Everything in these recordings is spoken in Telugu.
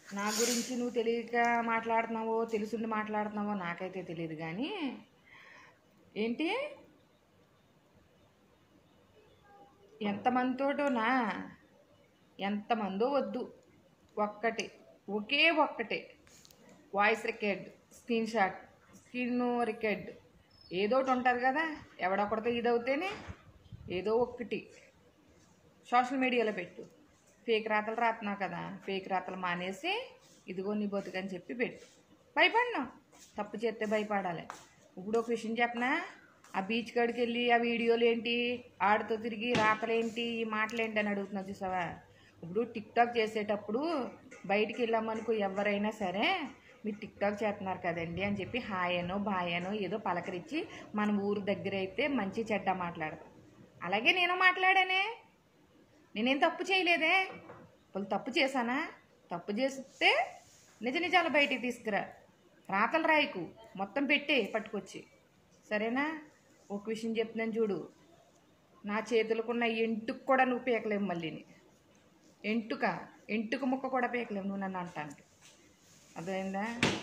నా గురించి నువ్వు తెలియక మాట్లాడుతున్నావో తెలుసుండి మాట్లాడుతున్నావో నాకైతే తెలియదు కానీ ఏంటి ఎంతమందితోటోనా ఎంతమందో వద్దు ఒక్కటి ఒకే ఒక్కటే voice record screenshot screen record ఏదో ఒకటి ఉంటుంది కదా ఎవడొకడితో ఇదవుతేనే ఏదో ఒక్కటి సోషల్ మీడియాలో పెట్టు ఫేక్ రాతలు రాస్తున్నావు కదా ఫేక్ రాతలు మానేసి ఇదిగో నీ బతుకని చెప్పి పెట్టు భయపడినా తప్పు చేస్తే భయపడాలి ఇప్పుడు ఒక విషయం చెప్పనా ఆ బీచ్ కాడికి వెళ్ళి ఆ వీడియోలు ఏంటి ఆడుతూ తిరిగి రాతలేంటి ఈ మాటలేంటి అని అడుగుతున్నావు చూసావా ఇప్పుడు టిక్ టాక్ చేసేటప్పుడు బయటికి వెళ్ళామనుకో ఎవరైనా సరే మీరు టిక్ టాక్ చేస్తున్నారు కదండి అని చెప్పి హాయనో బాయనో ఏదో పలకరించి మన ఊరు దగ్గర అయితే మంచి చెడ్డ మాట్లాడతాం అలాగే నేను మాట్లాడానే నేనేం తప్పు చేయలేదే వాళ్ళు తప్పు చేశానా తప్పు చేస్తే నిజ నిజాలు బయటికి తీసుకురా రాతలు రాయకు మొత్తం పెట్టే పట్టుకొచ్చి సరేనా ఒక విషయం చెప్తున్నాను చూడు నా చేతులకున్న ఎంటుకు కూడా నువ్వు పీకలేవు మళ్ళీని ఎంటుక ఎంటుక ముక్క కూడా పీకలేవు నువ్వు నన్ను అంటానికి అర్థమైందా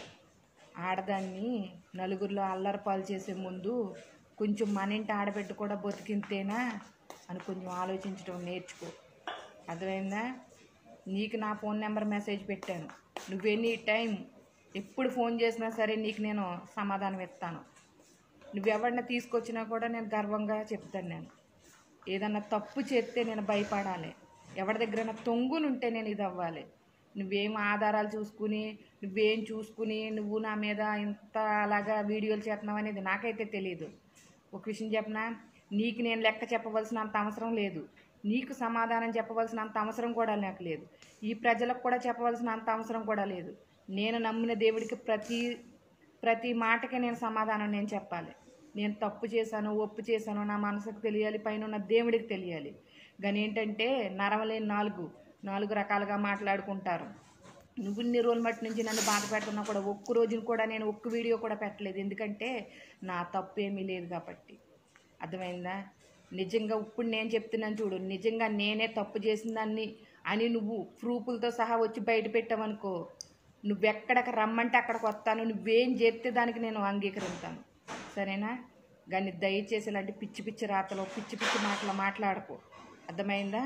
ఆడదాన్ని నలుగురిలో అల్లరి పాలు చేసే ముందు కొంచెం మన ఇంటి ఆడబిడ్డ కూడా బతికింతేనా అని కొంచెం ఆలోచించడం నేర్చుకో అర్థమైందా నీకు నా ఫోన్ నెంబర్ మెసేజ్ పెట్టాను నువ్వు ఎనీ టైం ఎప్పుడు ఫోన్ చేసినా సరే నీకు నేను సమాధానం ఇస్తాను నువ్వెవరిని తీసుకొచ్చినా కూడా నేను గర్వంగా చెప్తాను నేను ఏదన్నా తప్పు చేస్తే నేను భయపడాలి ఎవరి దగ్గరైనా తొంగునుంటే నేను ఇది అవ్వాలి నువ్వేం ఆధారాలు చూసుకుని నువ్వేం చూసుకుని నువ్వు నా మీద ఇంత అలాగా వీడియోలు చేస్తున్నావు అనేది నాకైతే తెలియదు ఒక విషయం చెప్పనా నీకు నేను లెక్క చెప్పవలసినంత అవసరం లేదు నీకు సమాధానం చెప్పవలసినంత అవసరం కూడా నాకు లేదు ఈ ప్రజలకు కూడా చెప్పవలసినంత అవసరం కూడా లేదు నేను నమ్మిన దేవుడికి ప్రతి ప్రతి మాటకి నేను సమాధానం నేను చెప్పాలి నేను తప్పు చేశాను ఒప్పు చేశాను నా మనసుకు తెలియాలి పైన ఉన్న దేవుడికి తెలియాలి కానీ ఏంటంటే నరమలేని నాలుగు నాలుగు రకాలుగా మాట్లాడుకుంటారు నువ్వు ఇన్ని రోజుల మట్టి నుంచి నన్ను బాధ పెడుతున్నా కూడా ఒక్క రోజున కూడా నేను ఒక్క వీడియో కూడా పెట్టలేదు ఎందుకంటే నా తప్పు ఏమీ లేదు కాబట్టి అర్థమైందా నిజంగా ఇప్పుడు నేను చెప్తున్నాను చూడు నిజంగా నేనే తప్పు చేసిన దాన్ని అని నువ్వు ప్రూఫ్లతో సహా వచ్చి బయట పెట్టావనుకో నువ్వెక్కడికి రమ్మంటే అక్కడికి వస్తాను నువ్వేం చెప్తే దానికి నేను అంగీకరిస్తాను సరేనా కానీ దయచేసి ఇలాంటి పిచ్చి పిచ్చి రాతలు పిచ్చి పిచ్చి మాటలు మాట్లాడకు అర్థమైందా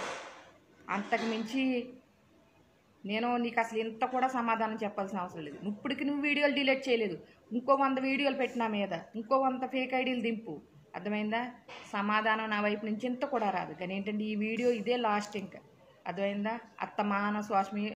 అంతకు మించి నేను నీకు అసలు ఇంత కూడా సమాధానం చెప్పాల్సిన అవసరం లేదు ఇప్పటికి నువ్వు వీడియోలు డిలీట్ చేయలేదు ఇంకో వంద వీడియోలు పెట్టినా మీద ఇంకో వంద ఫేక్ ఐడీలు దింపు అర్థమైందా సమాధానం నా వైపు నుంచి ఇంత కూడా రాదు కానీ ఏంటంటే ఈ వీడియో ఇదే లాస్ట్ ఇంకా అర్థమైందా అత్తమాన స్వామి